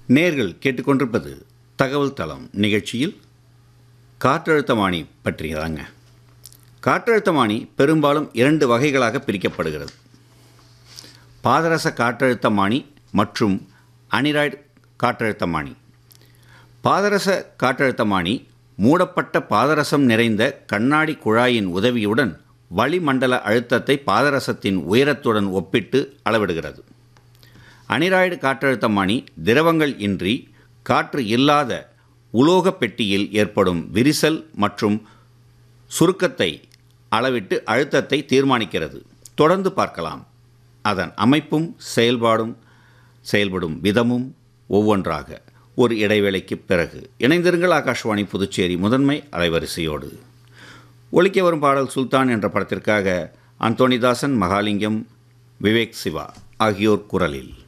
நேர்கள் கேட்டுக்கொண்டிருப்பது தகவல் தளம் நிகழ்ச்சியில் காற்றழுத்தமானி பற்றியதாங்க காற்றழுத்தமானி பெரும்பாலும் இரண்டு வகைகளாக பிரிக்கப்படுகிறது பாதரச காற்றழுத்தமானி மற்றும் அனிராய்டு காற்றழுத்தமானி பாதரச காற்றழுத்தமானி மூடப்பட்ட பாதரசம் நிறைந்த கண்ணாடி குழாயின் உதவியுடன் வளிமண்டல அழுத்தத்தை பாதரசத்தின் உயரத்துடன் ஒப்பிட்டு அளவிடுகிறது அனிராய்டு காற்றழுத்தமானி திரவங்கள் இன்றி காற்று இல்லாத உலோகப் பெட்டியில் ஏற்படும் விரிசல் மற்றும் சுருக்கத்தை அளவிட்டு அழுத்தத்தை தீர்மானிக்கிறது தொடர்ந்து பார்க்கலாம் அதன் அமைப்பும் செயல்பாடும் செயல்படும் விதமும் ஒவ்வொன்றாக ஒரு இடைவேளைக்கு பிறகு இணைந்திருங்கள் ஆகாஷ்வாணி புதுச்சேரி முதன்மை அலைவரிசையோடு ஒலிக்க வரும் பாடல் சுல்தான் என்ற படத்திற்காக அந்தோணிதாசன் மகாலிங்கம் விவேக் சிவா ஆகியோர் குரலில்